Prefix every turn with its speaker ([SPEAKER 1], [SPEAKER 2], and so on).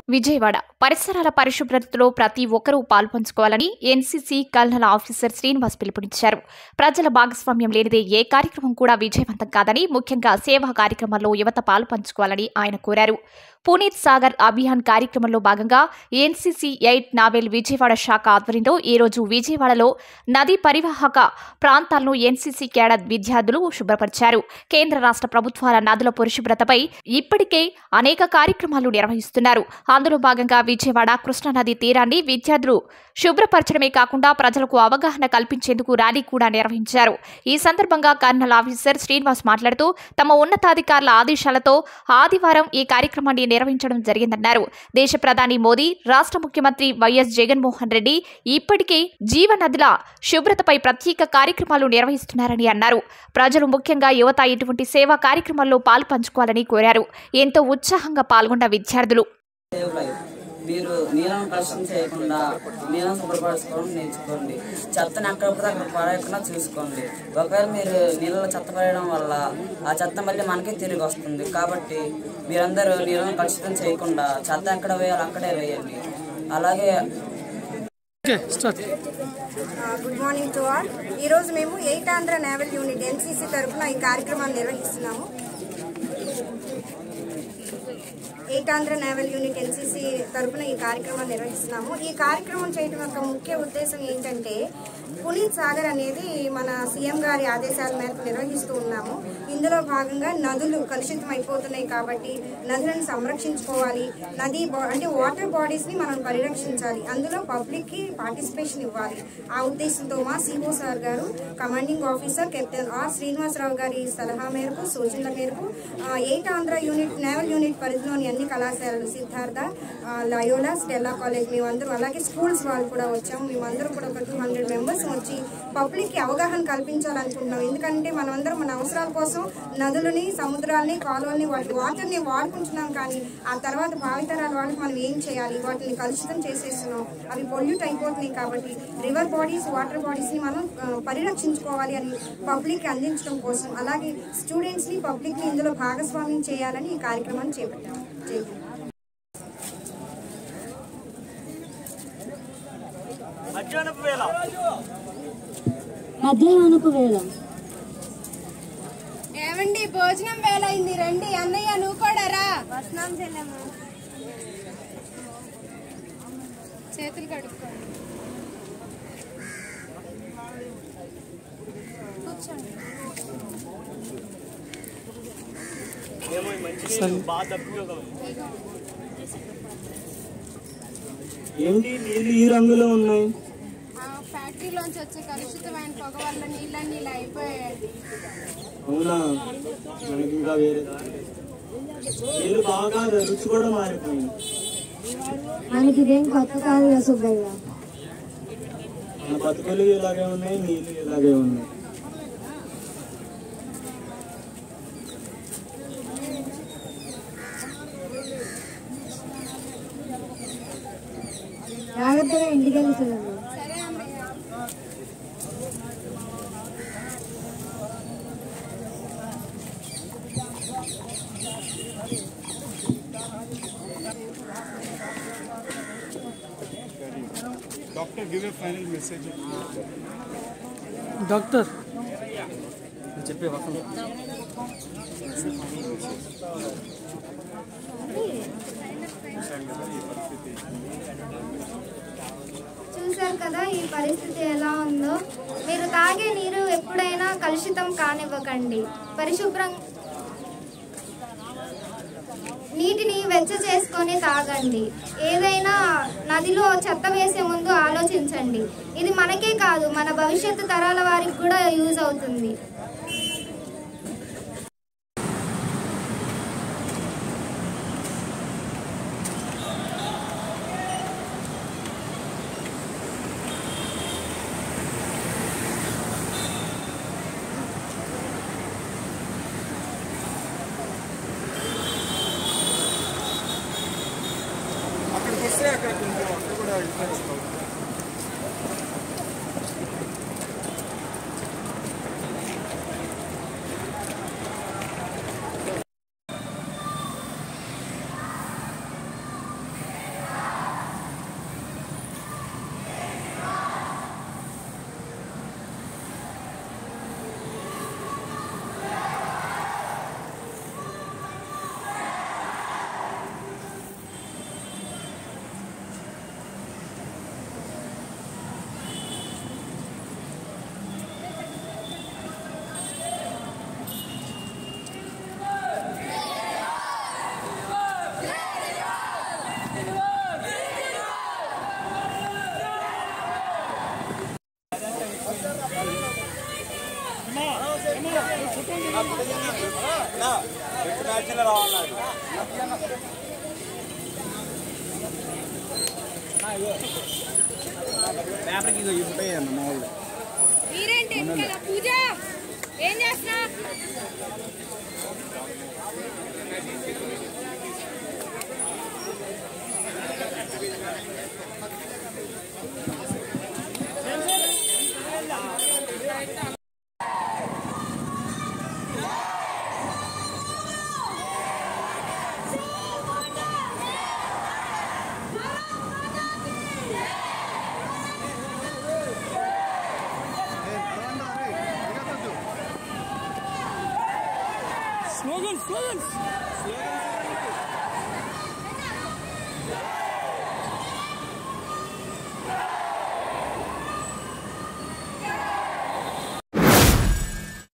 [SPEAKER 1] విజయవాడ పరిసరాల పరిశుభ్రతలో ప్రతి ఒక్కరూ పాల్పంచుకోవాలని ఎన్సీసీ కల్నల్ ఆఫీసర్ శ్రీనివాస్ పిలుపునిచ్చారు ప్రజల భాగస్వామ్యం లేనిదే ఏ కార్యక్రమం కూడా విజయవంతం కాదని ముఖ్యంగా సేవా కార్యక్రమాల్లో యువత పాల్పంచుకోవాలని ఆయన కోరారు పునీత్ సాగర్ అభియాన్ కార్యక్రమంలో భాగంగా ఎన్సీసీ ఎయిట్ నావెల్ విజయవాడ శాఖ ఆధ్వర్యంలో ఈ రోజు విజయవాడలో నదీ పరివాహక ప్రాంతాలను ఎన్సీసీ కేడర్ విద్యార్థులు శుభ్రపరిచారు కేంద్ర రాష్ట్ర ప్రభుత్వాల నదుల పరిశుభ్రతపై ఇప్పటికే అనేక కార్యక్రమాలు నిర్వహిస్తున్నారు అందులో భాగంగా విజయవాడ కృష్ణానది తీరాన్ని విద్యార్థులు శుభ్రపరచడమే కాకుండా ప్రజలకు అవగాహన కల్పించేందుకు ర్యాలీ కూడా నిర్వహించారు ఈ సందర్భంగా కర్నల్ ఆఫీసర్ శ్రీనివాస్ మాట్లాడుతూ తమ ఉన్నతాధికారుల ఆదేశాలతో ఆదివారం ఈ కార్యక్రమాన్ని నిర్వహించడం జరిగిందన్నారు దేశ ప్రధాని మోదీ రాష్ట్ర ముఖ్యమంత్రి వైఎస్ జగన్మోహన్ రెడ్డి ఇప్పటికే జీవనదుల శుభ్రతపై ప్రత్యేక కార్యక్రమాలు నిర్వహిస్తున్నారని అన్నారు ప్రజలు ముఖ్యంగా యువత ఇటువంటి సేవా కార్యక్రమాల్లో పాలు పంచుకోవాలని కోరారు ఎంతో ఉత్సాహంగా పాల్గొన్న విద్యార్థులు
[SPEAKER 2] సేవ్ లైఫ్ మీరు నీళ్ళను కలుషితం చేయకుండా నీళ్ళను శుభ్రపరచుకోవడం నేర్చుకోండి చెత్తను ఎక్కడప్పుడు అక్కడ పడేయకుండా చూసుకోండి ఒకవేళ మీరు నీళ్ళలో చెత్త పడేయడం వల్ల ఆ చెత్త మళ్ళీ మనకే తిరిగి వస్తుంది కాబట్టి మీరందరూ నీళ్ళను కలుషితం చేయకుండా చెత్త ఎక్కడ వేయాలో అక్కడే వేయండి అలాగే
[SPEAKER 3] గుడ్ మార్నింగ్ టు ఆల్ ఈరోజు మేము eight Andhra naval unit NCC తరఫున ఈ కార్యక్రమాన్ని నిర్వహిస్తున్నాము eight Andhra naval unit NCC తరఫున ఈ కార్యక్రమాన్ని నిర్వహిస్తున్నాము ఈ కార్యక్రమం చేయడం యొక్క ముఖ్య ఉద్దేశం ఏంటంటే పునీత్ సాగర్ అనేది మన సీఎం గారి ఆదేశాల మేరకు నిర్వహిస్తూ ఉన్నాము ఇందులో భాగంగా నదులు కలుషితం అయిపోతున్నాయి కాబట్టి నదులను సంరక్షించుకోవాలి నది బా- అంటే వాటర్ బాడీస్ ని మనం పరిరక్షించాలి అందులో పబ్లిక్ కి పార్టిసిపేషన్ ఇవ్వాలి ఆ ఉద్దేశంతో మా సిఓ సార్ గారు commanding officer captain R Srinivasarao గారి సలహా మేరకు సూచనల మేరకు ఆ, eight Andhra unit naval unit పరిధిలోని అన్ని కళాశాలలు సిద్ధార్థ ఆ, లయోలా స్టెల్లా కాలేజ్ మేమందరం అలాగే స్కూల్స్ వాళ్ళు కూడా వచ్చాము మేమందరం కూడా ఒక టూ హండ్రెడ్ మెంబర్స్ వచ్చి పబ్లిక్ కి అవగాహన కల్పించాలనుకుంటున్నాం ఎందుకంటే మనమందరం మన అవసరాల కోసం నదులని సముద్రాలని కాలువల్ని వాటి వాటర్ని వాడుకుంటున్నాం కానీ ఆ తర్వాత భావితరాల వాళ్ళకి మనం ఏం చేయాలి వాటిని కలుషితం చేసేస్తున్నాం అవి పొల్యూట్ అయిపోతున్నాయి కాబట్టి రివర్ బాడీస్ వాటర్ బాడీస్ ని మనం ఆ, పరిరక్షించుకోవాలి అని పబ్లిక్ అందించడం కోసం అలాగే స్టూడెంట్స్ ని పబ్లిక్ ని ఇందులో భాగస్వామ్యం చేయాలని ఈ కార్యక్రమాన్ని చేపట్టాం జై హింద్.
[SPEAKER 4] మధ్యాహ్నపు వేళ
[SPEAKER 3] ఏమండి భోజనం వేళ అయింది రండి అన్నయ్య నువ్వు కూడా రా వస్తున్నాం చెల్లెమ్మ చేతులు కడుక్కోండి కూర్చోండి
[SPEAKER 5] ఏంటి నీళ్ళు ఈ రంగులో ఉన్నాయి
[SPEAKER 3] ఆ ఫ్యాక్టరీలోంచి వచ్చే కలుషితమైన పొగ వల్ల నీళ్ళన్నీ ఇలా అయిపోయాయి
[SPEAKER 5] అవునా మనకి ఇంకా వేరే నీళ్ళు బాగా రుచి కూడా మారిపోయింది
[SPEAKER 4] మనకి ఇదేం కొత్త కాదు కదా సుబ్బయ్య
[SPEAKER 5] మన బతుకులు ఇలాగే ఉన్నాయి నీళ్ళు ఇలాగే ఉన్నాయి
[SPEAKER 4] జాగ్రత్తగా ఇంటికి వెళ్తున్నాను
[SPEAKER 3] సరే అన్నయ్య
[SPEAKER 6] Doctor, give a final message.
[SPEAKER 7] Doctor
[SPEAKER 8] చూశారు కదా ఈ పరిస్థితి ఎలా ఉందో మీరు తాగే నీరు ఎప్పుడైనా కలుషితం కానివ్వకండి పరిశుభ్రం నీటిని వెచ్చ చేసుకొని తాగండి ఏదైనా నదిలో చెత్త వేసే ముందు ఆలోచించండి ఇది మనకే కాదు మన భవిష్యత్తు తరాల వారికి కూడా యూజ్ అవుతుంది
[SPEAKER 6] అక్కడికి వస్తే అక్కడ కొంచెం అక్కడ కూడా ఇన్ఫ్లుయెన్స్ అవుతుంది పేపర్కి ఇగో ఇవి ఉంటాయి అన్న మా వాళ్ళు
[SPEAKER 7] మీరేంటి వెనకాల పూజ ఏం చేస్తున్నా
[SPEAKER 6] స్లోగన్ స్లోగన్స్